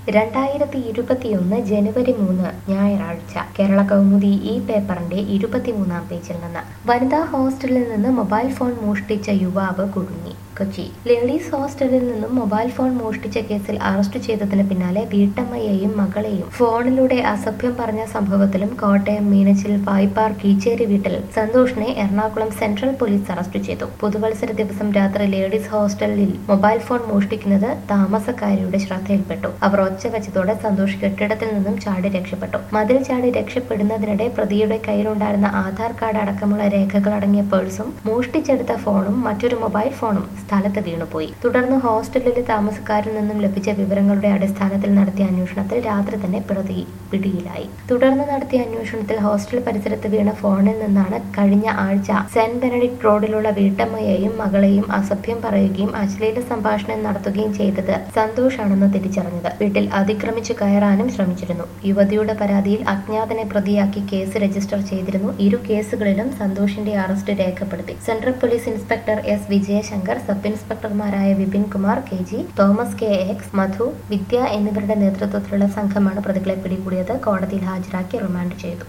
രണ്ടായിരത്തി ഇരുപത്തിയൊന്ന് ജനുവരി മൂന്ന് ഞായറാഴ്ച കേരള കൗമുദി ഈ പേപ്പറിന്റെ ഇരുപത്തിമൂന്നാം പേജിൽ നിന്ന് വനിതാ ഹോസ്റ്റലിൽ നിന്ന് മൊബൈൽ ഫോൺ മോഷ്ടിച്ച യുവാവ് കുടുങ്ങി കൊച്ചി ലേഡീസ് ഹോസ്റ്റലിൽ നിന്നും മൊബൈൽ ഫോൺ മോഷ്ടിച്ച കേസിൽ അറസ്റ്റ് ചെയ്തതിന് പിന്നാലെ വീട്ടമ്മയെയും മകളെയും ഫോണിലൂടെ അസഭ്യം പറഞ്ഞ സംഭവത്തിലും കോട്ടയം മീനച്ചിൽ വായ്പാർ കീച്ചേരി വീട്ടിൽ സന്തോഷിനെ എറണാകുളം സെൻട്രൽ പോലീസ് അറസ്റ്റ് ചെയ്തു പുതുവത്സര ദിവസം രാത്രി ലേഡീസ് ഹോസ്റ്റലിൽ മൊബൈൽ ഫോൺ മോഷ്ടിക്കുന്നത് താമസക്കാരിയുടെ ശ്രദ്ധയിൽപ്പെട്ടു അവർ ഒച്ച വെച്ചതോടെ സന്തോഷ് കെട്ടിടത്തിൽ നിന്നും ചാടി രക്ഷപ്പെട്ടു മതിൽ ചാടി രക്ഷപ്പെടുന്നതിനിടെ പ്രതിയുടെ കയ്യിലുണ്ടായിരുന്ന ആധാർ കാർഡ് അടക്കമുള്ള രേഖകൾ അടങ്ങിയ പേഴ്സും മോഷ്ടിച്ചെടുത്ത ഫോണും മറ്റൊരു മൊബൈൽ ഫോണും സ്ഥലത്ത് വീണുപോയി തുടർന്ന് ഹോസ്റ്റലിലെ താമസക്കാരിൽ നിന്നും ലഭിച്ച വിവരങ്ങളുടെ അടിസ്ഥാനത്തിൽ നടത്തിയ അന്വേഷണത്തിൽ രാത്രി തന്നെ പ്രതി പിടിയിലായി തുടർന്ന് നടത്തിയ അന്വേഷണത്തിൽ ഹോസ്റ്റൽ പരിസരത്ത് വീണ ഫോണിൽ നിന്നാണ് കഴിഞ്ഞ ആഴ്ച സെന്റ് ബെനഡിക്ട് റോഡിലുള്ള വീട്ടമ്മയെയും മകളെയും അസഭ്യം പറയുകയും അശ്ലീല സംഭാഷണം നടത്തുകയും ചെയ്തത് സന്തോഷാണെന്ന് തിരിച്ചറിഞ്ഞത് വീട്ടിൽ അതിക്രമിച്ചു കയറാനും ശ്രമിച്ചിരുന്നു യുവതിയുടെ പരാതിയിൽ അജ്ഞാതനെ പ്രതിയാക്കി കേസ് രജിസ്റ്റർ ചെയ്തിരുന്നു ഇരു കേസുകളിലും സന്തോഷിന്റെ അറസ്റ്റ് രേഖപ്പെടുത്തി central police inspector S Vijayashankar sub ഇൻസ്പെക്ടർമാരായ Vipin Kumar K G Thomas K X Madhu Vidya എന്നിവരുടെ നേതൃത്വത്തിലുള്ള സംഘമാണ് പ്രതികളെ പിടികൂടിയത് കോടതിയിൽ ഹാജരാക്കി റിമാൻഡ് ചെയ്തു